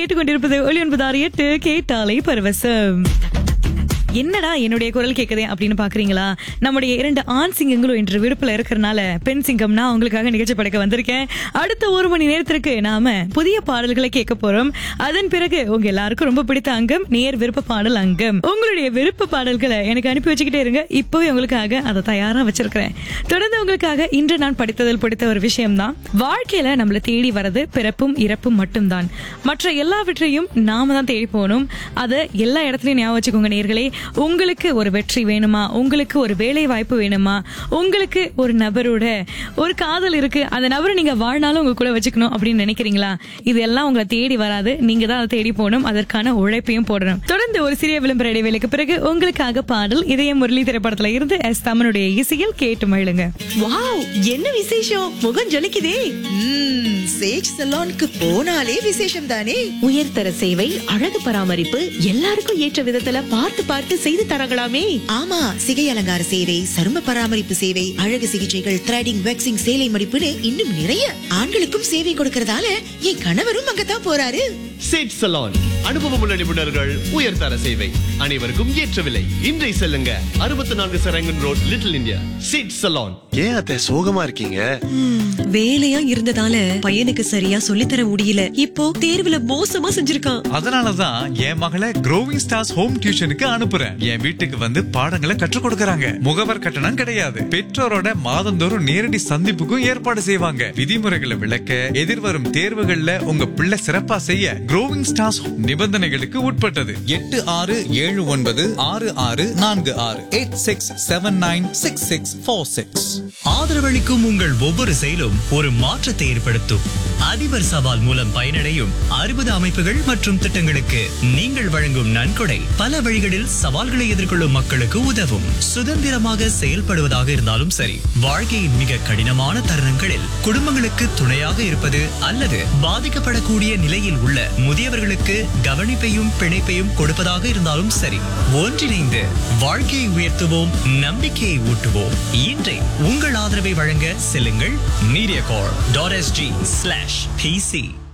கேட்டுக்கொண்டிருப்பது ஒளி ஒன்பது ஆறு எட்டு கேட்டாலை பரவசம் என்னடா என்னுடைய குரல் கேக்குதே அப்படின்னு பாக்குறீங்களா நம்முடைய இரண்டு ஆண் சிங்கங்களும் இன்று விருப்பில் இருக்கிறனால பெண் சிங்கம் நான் உங்களுக்காக நிகழ்ச்சி படைக்க வந்திருக்கேன் அடுத்த ஒரு மணி நேரத்திற்கு நாம புதிய பாடல்களை கேட்க போறோம் அதன் பிறகு உங்க எல்லாருக்கும் ரொம்ப பிடித்த அங்கம் நேர் விருப்ப பாடல் அங்கம் உங்களுடைய விருப்ப பாடல்களை எனக்கு அனுப்பி வச்சுக்கிட்டே இருங்க இப்பவே உங்களுக்காக அதை தயாரா வச்சிருக்கிறேன் தொடர்ந்து உங்களுக்காக இன்று நான் படித்ததில் பிடித்த ஒரு விஷயம் தான் வாழ்க்கையில நம்மள தேடி வரது பிறப்பும் இறப்பும் மட்டும்தான் மற்ற எல்லாவற்றையும் நாம தான் தேடி போகணும் அதை எல்லா இடத்துலயும் ஞாபகம் வச்சுக்கோங்க நேர்களே உங்களுக்கு ஒரு வெற்றி வேணுமா உங்களுக்கு ஒரு வேலை வாய்ப்பு வேணுமா உங்களுக்கு ஒரு நபரோட ஒரு காதல் இருக்கு அந்த நபரை நீங்க வாழ்நாளும் உங்க கூட வச்சுக்கணும் அப்படின்னு நினைக்கிறீங்களா இதெல்லாம் உங்களை தேடி வராது நீங்க தான் அதை தேடி போகணும் அதற்கான உழைப்பையும் போடணும் தொடர்ந்து ஒரு சிறிய விளம்பர இடைவேளைக்கு பிறகு உங்களுக்காக பாடல் இதய முரளி திரைப்படத்துல இருந்து எஸ் தமனுடைய இசையில் கேட்டு மகிழுங்க வாவ் என்ன விசேஷம் முகம் ஜொலிக்குதே ம்ம், சேஜ் சலோனுக்கு போனாலே விசேஷம் தானே உயர்தர சேவை அழகு பராமரிப்பு எல்லாருக்கும் ஏற்ற விதத்துல பார்த்து பார்த்து செய்து தராங்களாமே ஆமா சிகை அலங்கார சேவை சரும பராமரிப்பு சேவை அழகு சிகிச்சைகள் த்ரெடிங் வேக்சிங் சேலை மடிப்புன்னு இன்னும் நிறைய ஆண்களுக்கும் சேவை கொடுக்கறதால என் கணவரும் அங்கதான் போறாரு சேட் சலான் அனுபவமுள்ள நிபுணர்கள் உயர்தர சேவை அனைவருக்கும் ஏற்ற விலை இன்றை செல்லுங்க அறுபத்தி நான்கு சரங்கன் ரோட் லிட்டில் இந்தியா சேட் சலான் ஏன் அத்தை சோகமா இருக்கீங்க வேலையா இருந்ததால பையனுக்கு சரியா சொல்லித்தர முடியல இப்போ தேர்வுல மோசமா செஞ்சிருக்கான் அதனாலதான் என் மகளை க்ரோவிங் ஸ்டார்ஸ் ஹோம் டியூஷனுக்கு அனுப்புறேன் என் வீட்டுக்கு வந்து பாடங்களை கற்றுக் கொடுக்கறாங்க முகவர் கட்டணம் கிடையாது பெற்றோரோட மாதந்தோறும் நேரடி சந்திப்புக்கும் ஏற்பாடு செய்வாங்க விதிமுறைகளை விளக்க எதிர்வரும் தேர்வுகள்ல உங்க பிள்ளை சிறப்பா செய்ய க்ரோவிங் ஸ்டார்ஸ் நிபந்தனைகளுக்கு உட்பட்டது எட்டு ஆறு ஏழு ஒன்பது ஆறு ஆறு நான்கு ஆறு eight six seven nine six six four six ஆதரவளிக்கும் உங்கள் ஒவ்வொரு செயலும் ஒரு மாற்றத்தை ஏற்படுத்தும் அதிபர் சவால் மூலம் பயனடையும் அறுபது அமைப்புகள் மற்றும் திட்டங்களுக்கு நீங்கள் வழங்கும் நன்கொடை பல வழிகளில் சவால்களை எதிர்கொள்ளும் மக்களுக்கு உதவும் சுதந்திரமாக செயல்படுவதாக இருந்தாலும் சரி வாழ்க்கையின் மிக கடினமான தருணங்களில் குடும்பங்களுக்கு துணையாக இருப்பது அல்லது பாதிக்கப்படக்கூடிய நிலையில் உள்ள முதியவர்களுக்கு கவனிப்பையும் பிணைப்பையும் கொடுப்பதாக இருந்தாலும் சரி ஒன்றிணைந்து வாழ்க்கையை உயர்த்துவோம் நம்பிக்கையை ஊட்டுவோம் இன்றை உங்கள் ஆதரவை வழங்க செல்லுங்கள் mediacorp dot SG slash PC